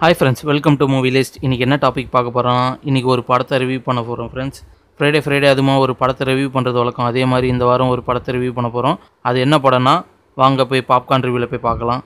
hi friends welcome to movie list இன்றைக்கி என்ன topic பார்க்க போகிறோம் இன்றைக்கி ஒரு படத்தை ரிவ்யூ பண்ண போகிறோம் ஃப்ரெண்ட்ஸ் ஃப்ரைடே ஃப்ரைடே அதுமா ஒரு படத்தை ரிவ்யூ பண்ணுறது வழக்கம் அதே மாதிரி இந்த வாரம் ஒரு படத்தை ரிவ்யூ பண்ண போகிறோம் அது என்ன படம்னா வாங்க போய் பாப்கார்ன் ரிவ்யூவில் போய் பார்க்கலாம்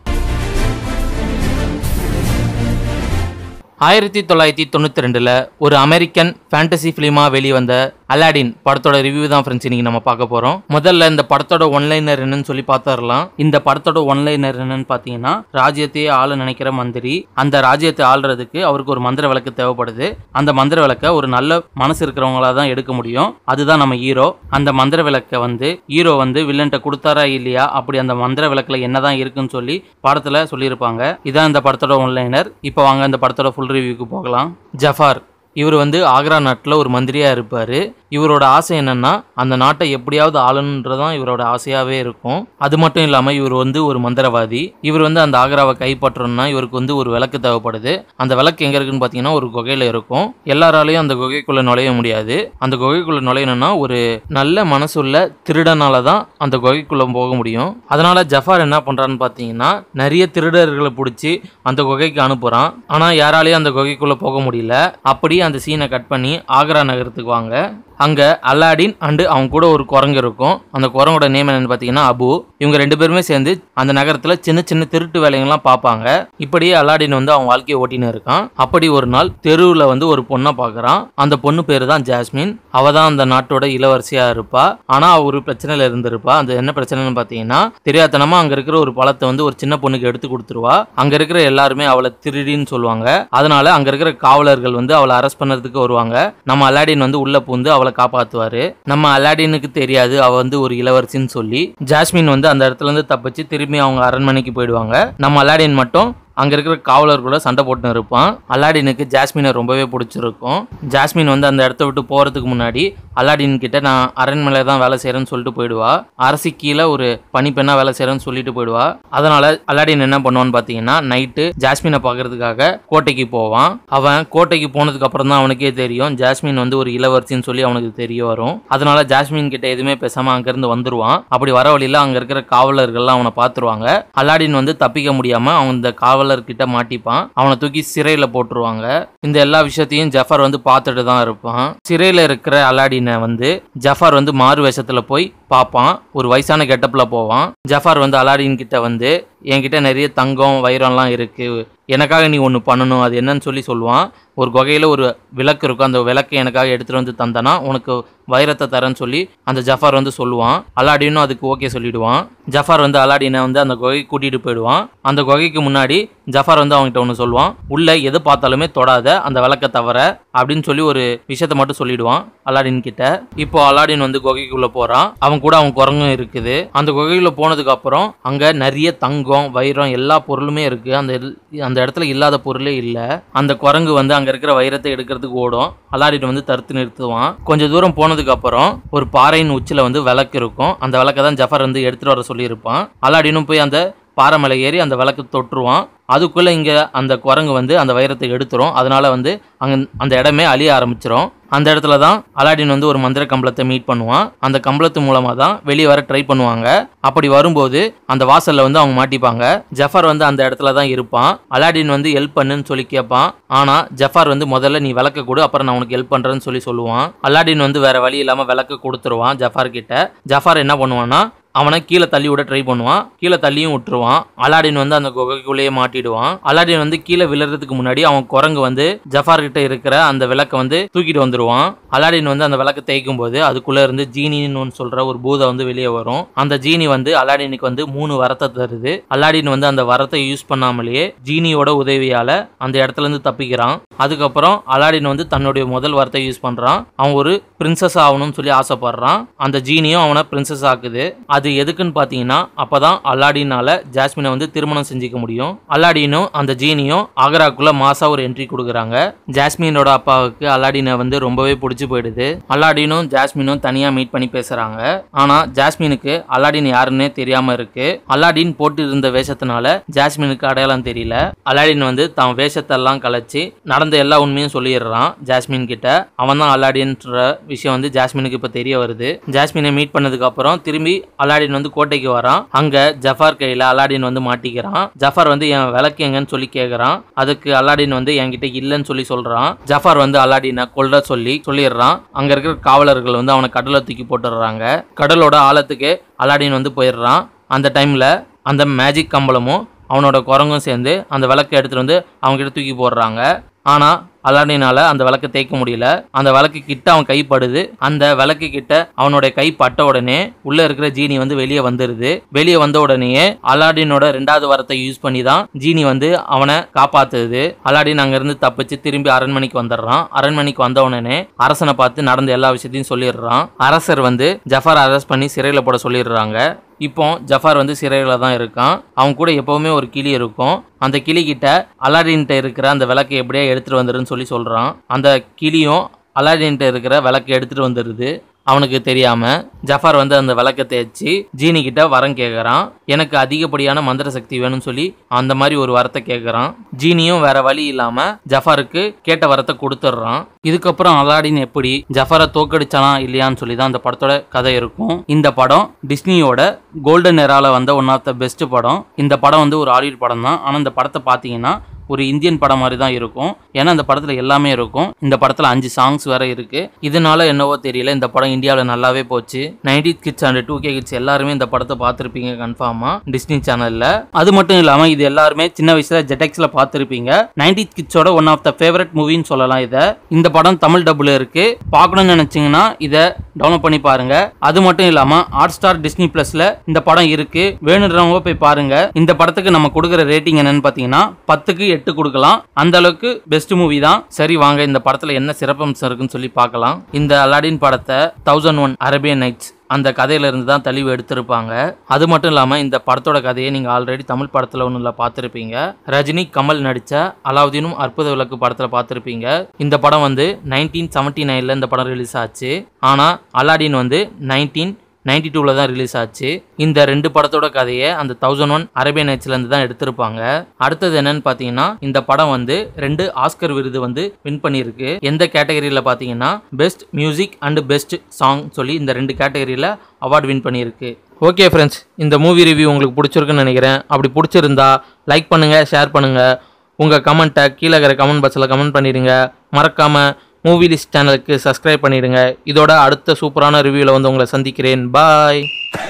ஆயிரத்தி தொள்ளாயிரத்தி தொண்ணூற்றி ரெண்டில் ஒரு அமெரிக்கன் ஃபேண்டசி ஃபிலிமாக வெளிவந்த அலாடின் படத்தோட ரிவ்யூ தான் ஃப்ரெண்ட்ஸ் இன்னைக்கு நம்ம பார்க்க போகிறோம் முதல்ல இந்த படத்தோட ஒன்லைனர் என்னன்னு சொல்லி பார்த்துடலாம் இந்த படத்தோட ஒன்லைனர் என்னன்னு பார்த்தீங்கன்னா ராஜ்யத்தையே ஆள நினைக்கிற மந்திரி அந்த ராஜ்யத்தை ஆள்றதுக்கு அவருக்கு ஒரு மந்திர விளக்கு தேவைப்படுது அந்த மந்திர விளக்கை ஒரு நல்ல மனசு இருக்கிறவங்களா தான் எடுக்க முடியும் அதுதான் நம்ம ஹீரோ அந்த மந்திர விளக்கை வந்து ஹீரோ வந்து வில்லன்ட்ட கொடுத்தாரா இல்லையா அப்படி அந்த மந்திர விளக்குல என்னதான் இருக்குன்னு சொல்லி படத்துல சொல்லியிருப்பாங்க இதான் இந்த படத்தோட ஒன்லைனர் இப்போ வாங்க இந்த படத்தோட ஃபுல் ரிவ்யூக்கு போகலாம் ஜஃபார் இவர் வந்து ஆக்ரா நாட்டில் ஒரு மந்திரியாக இருப்பார் இவரோட ஆசை என்னன்னா அந்த நாட்டை எப்படியாவது ஆளணுன்றதான் இவரோட ஆசையாகவே இருக்கும் அது மட்டும் இல்லாமல் இவர் வந்து ஒரு மந்திரவாதி இவர் வந்து அந்த ஆக்ராவை கைப்பற்றணும்னா இவருக்கு வந்து ஒரு விளக்கு தேவைப்படுது அந்த விளக்கு எங்கே இருக்குன்னு பார்த்தீங்கன்னா ஒரு குகையில் இருக்கும் எல்லாராலையும் அந்த குகைக்குள்ளே நுழைய முடியாது அந்த குகைக்குள்ளே நுழையணும்னா ஒரு நல்ல மனசுள்ள திருடனால தான் அந்த குகைக்குள்ளே போக முடியும் அதனால ஜஃபார் என்ன பண்ணுறான்னு பார்த்தீங்கன்னா நிறைய திருடர்களை பிடிச்சி அந்த குகைக்கு அனுப்புகிறான் ஆனால் யாராலையும் அந்த குகைக்குள்ளே போக முடியல அப்படி அந்த சீனை கட் பண்ணி ஆக்ரா நகரத்துக்கு வாங்க அங்கே அல்லாடின் அண்டு அவங்க கூட ஒரு குரங்கு இருக்கும் அந்த குரங்கோட நேம் என்னன்னு பார்த்தீங்கன்னா அபு இவங்க ரெண்டு பேருமே சேர்ந்து அந்த நகரத்தில் சின்ன சின்ன திருட்டு வேலைங்கள்லாம் பார்ப்பாங்க இப்படியே அல்லாடின் வந்து அவன் வாழ்க்கையை ஓட்டின்னு இருக்கான் அப்படி ஒரு நாள் தெருவில் வந்து ஒரு பொண்ணை பார்க்குறான் அந்த பொண்ணு பேர் தான் ஜாஸ்மின் அவ தான் அந்த நாட்டோட இளவரசியாக இருப்பா ஆனால் அவ ஒரு பிரச்சனையில் இருந்திருப்பா அந்த என்ன பிரச்சனைன்னு பார்த்தீங்கன்னா தெரியாதனமாக அங்கே இருக்கிற ஒரு பழத்தை வந்து ஒரு சின்ன பொண்ணுக்கு எடுத்து கொடுத்துருவா அங்கே இருக்கிற எல்லாருமே அவளை திருடின்னு சொல்லுவாங்க அதனால அங்கே இருக்கிற காவலர்கள் வந்து அவளை அரெஸ்ட் பண்ணுறதுக்கு வருவாங்க நம்ம அலாடின் வந்து உள்ள பூந்து அவளை காப்பாத்துவாரு நம்ம அலாடினுக்கு தெரியாது அவ வந்து ஒரு இளவரசின்னு சொல்லி ஜாஸ்மின் வந்து அந்த இடத்துல இருந்து தப்பிச்சு திரும்பி அவங்க அரண்மனைக்கு போயிடுவாங்க நம்ம அலாடின் மட்டும் அங்க இருக்கிற காவலர்களோட சண்டை போட்டுன்னு இருப்பான் அலாடினுக்கு ஜாஸ்மினை ரொம்பவே பிடிச்சிருக்கும் ஜாஸ்மின் வந்து அந்த இடத்த விட்டு போறதுக்கு முன்னாடி அலாடின் கிட்ட நான் அரண்மனையில தான் வேலை செய்யறேன்னு சொல்லிட்டு போயிடுவா அரசி கீழே ஒரு பனிப்பெண்ணா வேலை செய்யறேன்னு சொல்லிட்டு போயிடுவா அதனால அலாடின் என்ன பண்ணுவான்னு பாத்தீங்கன்னா நைட்டு ஜாஸ்மினை பார்க்கறதுக்காக கோட்டைக்கு போவான் அவன் கோட்டைக்கு போனதுக்கு அப்புறம் தான் அவனுக்கே தெரியும் ஜாஸ்மின் வந்து ஒரு இளவரசின்னு சொல்லி அவனுக்கு தெரிய வரும் அதனால ஜாஸ்மின் கிட்ட எதுவுமே பேசாம அங்கிருந்து வந்துருவான் அப்படி வர வழியில அங்க இருக்கிற காவலர்கள்லாம் அவனை பார்த்துருவாங்க அலாடின் வந்து தப்பிக்க முடியாம அவன் இந்த காவலர் கிட்ட மாட்டிப்பான் அவனை தூக்கி சிறையில போட்டுருவாங்க இந்த எல்லா விஷயத்தையும் ஜஃபர் வந்து பார்த்துட்டு தான் இருப்பான் சிறையில இருக்கிற அலாடினை வந்து ஜஃபர் வந்து மாறு வேஷத்துல போய் பார்ப்பான் ஒரு வயசான கெட்டப்ல போவான் ஜஃபார் வந்து அலாடின் கிட்ட வந்து என்கிட்ட நிறைய தங்கம் வைரம்லாம் இருக்கு எனக்காக நீ ஒன்று பண்ணணும் அது என்னன்னு சொல்லி சொல்லுவான் ஒரு குகையில் ஒரு விளக்கு இருக்கும் அந்த விளக்கை எனக்காக எடுத்துகிட்டு வந்து தந்தனா உனக்கு வைரத்தை தரேன்னு சொல்லி அந்த ஜஃபார் வந்து சொல்லுவான் அலாடினும் அதுக்கு ஓகே சொல்லிடுவான் ஜஃபார் வந்து அலாடினை வந்து அந்த குகைக்கு கூட்டிகிட்டு போயிடுவான் அந்த குகைக்கு முன்னாடி ஜஃபார் வந்து அவங்ககிட்ட ஒன்று சொல்லுவான் உள்ள எது பார்த்தாலுமே தொடாத அந்த விளக்கை தவிர அப்படின்னு சொல்லி ஒரு விஷயத்த மட்டும் சொல்லிடுவான் அலாடின் கிட்ட இப்போ அலாடின் வந்து குகைக்குள்ள போறான் அவன் கூட அவன் குரங்கும் இருக்குது அந்த குகைக்குள்ள போனதுக்கு அப்புறம் அங்க நிறைய தங்கம் வைரம் எல்லா பொருளுமே இருக்கு அந்த இல்- அந்த இடத்துல இல்லாத பொருளே இல்ல அந்த குரங்கு வந்து அங்க இருக்கிற வைரத்தை எடுக்கிறதுக்கு ஓடும் அலாடின் வந்து தடுத்து நிறுத்துவான் கொஞ்சம் தூரம் போனதுக்கு அப்புறம் ஒரு பாறையின் உச்சில வந்து விளக்கு இருக்கும் அந்த விளக்கை தான் ஜஃபர் வந்து எடுத்துட்டு வர சொல்லியிருப்பான் அலாடினும் போய் அந்த பாறை மேலே ஏறி அந்த விளக்கு தொட்டுருவான் அதுக்குள்ளே இங்கே அந்த குரங்கு வந்து அந்த வைரத்தை எடுத்துரும் அதனால வந்து அங்கே அந்த இடமே அழிய ஆரம்பிச்சிரும் அந்த இடத்துல தான் அலாடின் வந்து ஒரு மந்திர கம்பளத்தை மீட் பண்ணுவான் அந்த கம்பளத்து மூலமாக தான் வெளியே வர ட்ரை பண்ணுவாங்க அப்படி வரும்போது அந்த வாசல்ல வந்து அவங்க மாட்டிப்பாங்க ஜஃபர் வந்து அந்த இடத்துல தான் இருப்பான் அலாடின் வந்து ஹெல்ப் பண்ணுன்னு சொல்லி கேட்பான் ஆனால் ஜஃபார் வந்து முதல்ல நீ விளக்க கொடு அப்புறம் நான் உனக்கு ஹெல்ப் பண்ணுறேன்னு சொல்லி சொல்லுவான் அலாடின் வந்து வேற வழி இல்லாமல் விளக்கு கொடுத்துருவான் ஜஃபார் கிட்ட ஜஃபார் என்ன பண்ணுவான்னா அவனை கீழே தள்ளி விட ட்ரை பண்ணுவான் கீழே தள்ளியும் விட்டுருவான் அலாடின் வந்து அந்த குகைக்குள்ளேயே மாட்டிடுவான் அலாடின் வந்து கீழே விழுறதுக்கு முன்னாடி அவன் குரங்கு வந்து ஜஃபார் கிட்ட இருக்கிற அந்த விளக்கை வந்து தூக்கிட்டு வந்துருவான் அலாடின் வந்து அந்த விளக்கை தேய்க்கும் போது அதுக்குள்ள இருந்து ஜீனின்னு ஒன்று சொல்ற ஒரு பூதம் வந்து வெளியே வரும் அந்த ஜீனி வந்து அலாடினுக்கு வந்து மூணு வரத்தை தருது அலாடின் வந்து அந்த வரத்தை யூஸ் பண்ணாமலேயே ஜீனியோட உதவியால அந்த இடத்துல இருந்து தப்பிக்கிறான் அதுக்கப்புறம் அலாடின் வந்து தன்னுடைய முதல் வரத்தை யூஸ் பண்றான் அவன் ஒரு பிரின்சஸ் ஆகணும்னு சொல்லி ஆசைப்படுறான் அந்த ஜீனியும் அவனை பிரின்சஸ் ஆக்குது அது எதுக்குன்னு பார்த்தீங்கன்னா அப்பதான் அல்லாடினால ஜாஸ்மினை வந்து திருமணம் செஞ்சுக்க முடியும் அல்லாடினும் அந்த ஜீனியும் ஆக்ராக்குள்ள மாசா ஒரு என்ட்ரி கொடுக்குறாங்க ஜாஸ்மினோட அப்பாவுக்கு அல்லாடினை வந்து ரொம்பவே பிடிச்சி போயிடுது அல்லாடினும் ஜாஸ்மினும் தனியா மீட் பண்ணி பேசுறாங்க ஆனா ஜாஸ்மினுக்கு அல்லாடின் யாருன்னே தெரியாம இருக்கு அல்லாடின் போட்டு இருந்த வேஷத்தினால ஜாஸ்மினுக்கு அடையாளம் தெரியல அல்லாடின் வந்து தான் வேஷத்தெல்லாம் கலைச்சு நடந்த எல்லா உண்மையும் சொல்லிடுறான் ஜாஸ்மின் கிட்ட அவன் தான் அல்லாடின்ற விஷயம் வந்து ஜாஸ்மினுக்கு இப்ப தெரிய வருது ஜாஸ்மினை மீட் பண்ணதுக்கு அப்புறம் திரும்பி அலாடின் வந்து கோட்டைக்கு வரான் அங்க ஜஃபார் கையில அலாடின் வந்து மாட்டிக்கிறான் ஜஃபார் வந்து என் விளக்கு எங்கன்னு சொல்லி கேக்குறான் அதுக்கு அலாடின் வந்து என்கிட்ட இல்லைன்னு சொல்லி சொல்றான் ஜஃபார் வந்து அலாடினை கொல்ல சொல்லி சொல்லிடுறான் அங்க இருக்கிற காவலர்கள் வந்து அவனை கடலை தூக்கி போட்டுடுறாங்க கடலோட ஆழத்துக்கு அலாடின் வந்து போயிடுறான் அந்த டைம்ல அந்த மேஜிக் கம்பளமும் அவனோட குரங்கும் சேர்ந்து அந்த விளக்கை எடுத்துட்டு வந்து அவங்ககிட்ட தூக்கி போடுறாங்க ஆனா அலாடினால அந்த விளக்கை தேய்க்க முடியல அந்த விளக்கு கிட்ட அவன் கைப்படுது அந்த விளக்கு கிட்ட அவனோட கை பட்ட உடனே உள்ள இருக்கிற ஜீனி வந்து வெளியே வந்துருது வெளியே வந்த உடனேயே அலாடினோட ரெண்டாவது வரத்தை யூஸ் பண்ணி தான் ஜீனி வந்து அவனை காப்பாத்துது அலாடின் அங்க இருந்து தப்பிச்சு திரும்பி அரண்மனைக்கு வந்துடுறான் அரண்மனைக்கு வந்த உடனே அரசனை பார்த்து நடந்த எல்லா விஷயத்தையும் சொல்லிடுறான் அரசர் வந்து ஜஃபார் அரெஸ்ட் பண்ணி சிறையில் போட சொல்லிடுறாங்க இப்போ ஜஃபார் வந்து சிறையில் தான் இருக்கான் அவன் கூட எப்பவுமே ஒரு கிளி இருக்கும் அந்த கிளி கிட்ட அலாடின்ட்ட இருக்கிற அந்த விளக்கை எப்படியே எடுத்துட்டு வந்துருன்னு சொல்லி சொல்றான் அந்த கிளியும் அலாடின்ட்ட இருக்கிற விளக்கை எடுத்துட்டு வந்துடுது அவனுக்கு தெரியாம ஜஃபார் வந்து அந்த விளக்கை தேய்ச்சி ஜீனி கிட்ட வரம் கேட்கறான் எனக்கு அதிகப்படியான மந்திர சக்தி வேணும்னு சொல்லி அந்த மாதிரி ஒரு வரத்தை கேட்கறான் ஜீனியும் வேற வழி இல்லாம ஜஃபாருக்கு கேட்ட வரத்தை கொடுத்துட்றான் இதுக்கப்புறம் அலாடின் எப்படி ஜஃபாரை தோக்கடிச்சானா இல்லையான்னு சொல்லி தான் அந்த படத்தோட கதை இருக்கும் இந்த படம் டிஸ்னியோட கோல்டன் எரால வந்த ஒன் ஆஃப் த பெஸ்ட் படம் இந்த படம் வந்து ஒரு ஹாலிவுட் படம் தான் ஆனால் இந்த படத்தை பார்த்தீங்கன்னா ஒரு இந்தியன் படம் மாதிரி தான் இருக்கும் ஏன்னா இந்த படத்துல எல்லாமே இருக்கும் இந்த படத்துல அஞ்சு சாங்ஸ் வேற இருக்கு இதனால என்னவோ தெரியல இந்த படம் இந்தியாவில் நல்லாவே போச்சு ninety kids and two K kids எல்லாருமே இந்த படத்தை பார்த்துருப்பீங்க கன்ஃபார்மா டிஸ்னி சேனல்ல அது மட்டும் இல்லாம இது எல்லாருமே சின்ன வயசுல ஜெடெக்ஸ்ல பார்த்துருப்பீங்க நைன்டி கிட்ஸோட ஒன் ஆஃப் த ஃபேவரட் மூவின்னு சொல்லலாம் இதை இந்த படம் தமிழ் டபுள் இருக்கு பார்க்கணும்னு நினைச்சீங்கன்னா இதை டவுன்லோட் பண்ணி பாருங்க அது மட்டும் இல்லாம ஹாட் ஸ்டார் டிஸ்னி பிளஸ்ல இந்த படம் இருக்கு வேணுன்றவங்க போய் பாருங்க இந்த படத்துக்கு நம்ம கொடுக்குற ரேட்டிங் என்னன்னு பாத்தீங்கன்னா பத்துக்கு எட்டு கொடுக்கலாம் அந்த அளவுக்கு பெஸ்ட் மூவி தான் சரி வாங்க இந்த படத்துல என்ன சிறப்பம்சம் இருக்குன்னு சொல்லி பார்க்கலாம் இந்த அலாடின் படத்தை தௌசண்ட் ஒன் அரேபியன் நைட்ஸ் அந்த கதையில இருந்து தான் தெளிவு எடுத்திருப்பாங்க அது மட்டும் இல்லாம இந்த படத்தோட கதையை நீங்க ஆல்ரெடி தமிழ் படத்துல ஒண்ணுல பார்த்திருப்பீங்க ரஜினி கமல் நடிச்ச அலாவுதீனும் அற்புத விளக்கு படத்துல பார்த்திருப்பீங்க இந்த படம் வந்து நைன்டீன் செவன்டி நைன்ல இந்த படம் ரிலீஸ் ஆச்சு ஆனா அலாடின் வந்து நைன்டீன் நைன்டி டூவில் தான் ரிலீஸ் ஆச்சு இந்த ரெண்டு படத்தோட கதையை அந்த தௌசண்ட் ஒன் அரேபியன் நைட்ஸ்லேருந்து தான் எடுத்திருப்பாங்க அடுத்தது என்னன்னு பார்த்தீங்கன்னா இந்த படம் வந்து ரெண்டு ஆஸ்கர் விருது வந்து வின் பண்ணியிருக்கு எந்த கேட்டகரியில் பார்த்தீங்கன்னா best music and best song சொல்லி இந்த ரெண்டு கேட்டகரியில் அவார்டு வின் பண்ணியிருக்கு ஓகே ஃப்ரெண்ட்ஸ் இந்த மூவி ரிவ்யூ உங்களுக்கு பிடிச்சிருக்குன்னு நினைக்கிறேன் அப்படி பிடிச்சிருந்தா லைக் பண்ணுங்கள் ஷேர் பண்ணுங்கள் உங்கள் கமெண்ட்டை கீழே இருக்கிற கமெண்ட் பாக்ஸில் கமெண்ட் பண்ணிடுங்க மறக்காமல் மூவி லிஸ்ட் சேனலுக்கு சப்ஸ்கிரைப் பண்ணிடுங்க இதோட அடுத்த சூப்பரான ரிவ்யூவில் வந்து உங்களை சந்திக்கிறேன் பாய்